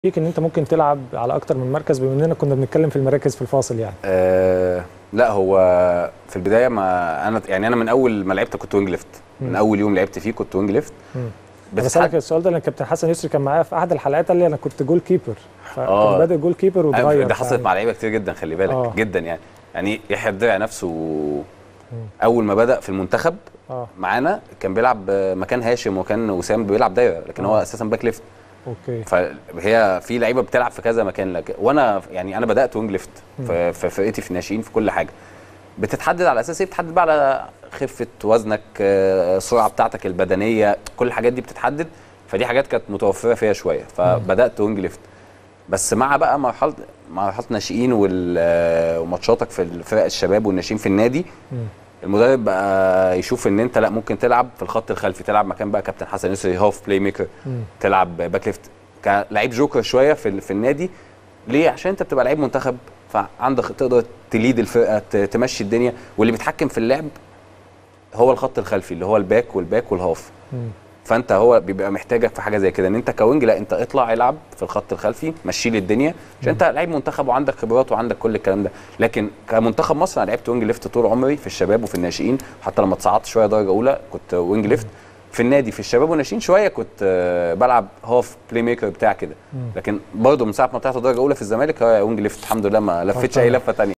فيك ان انت ممكن تلعب على اكتر من مركز بما اننا كنا بنتكلم في المراكز في الفاصل يعني آه لا هو في البدايه ما انا يعني انا من اول ما لعبت كنت وينج ليفت من مم. اول يوم لعبت فيه كنت وينج ليفت مم. انا بسالك السؤال ده لان كابتن حسن يسري كان معايا في احد الحلقات قال لي انا كنت جول كيبر فكنت آه. بادئ جول كيبر واتغير ده حصلت فيعني- مع لعيبه كتير جدا خلي بالك آه. جدا يعني يعني يحيى الدرع نفسه اول ما بدا في المنتخب اه معانا كان بيلعب مكان هاشم وكان وسام بيلعب دايره لكن هو آه. اساسا باك ليفت اوكي فهي في لعيبه بتلعب في كذا مكان لك وانا يعني انا بدات وينج ليفت مم. في في فرقتي في الناشئين في كل حاجه بتتحدد على اساس ايه بتتحدد بقى على خفه وزنك آه، السرعه بتاعتك البدنيه كل الحاجات دي بتتحدد فدي حاجات كانت متوفره فيها شويه فبدات وينج ليفت بس مع بقى مرحله مرحله ناشئين وال- آه، وماتشاتك في الفرق الشباب والناشئين في النادي مم. المدرب بقى يشوف ان انت لا ممكن تلعب في الخط الخلفي تلعب مكان بقى كابتن حسن يسري هاف بلاي ميكر مم. تلعب باك ليفت كلاعب جوكر شويه في ال- في النادي ليه عشان انت بتبقى لعيب منتخب فعندك تقدر تليد الفرقه ت- تمشي الدنيا واللي بيتحكم في اللعب هو الخط الخلفي اللي هو الباك والباك والهاف مم. فانت هو بيبقى محتاجك في حاجه زي كده ان انت كوينج لا انت اطلع العب في الخط الخلفي مشي لي الدنيا عشان انت لعيب منتخب وعندك خبرات وعندك كل الكلام ده لكن كمنتخب مصر انا لعبت وينج ليفت طول عمري في الشباب وفي الناشئين حتى لما اتصعدت شويه درجه اولى كنت وينج ليفت في النادي في الشباب والناشئين شويه كنت آه، بلعب هاف بلاي ميكر بتاع كده مم. لكن برضه من ساعه ما طلعت درجه اولى في الزمالك هو وينج ليفت الحمد لله ما لفتش اي طبعا. لفه ثانيه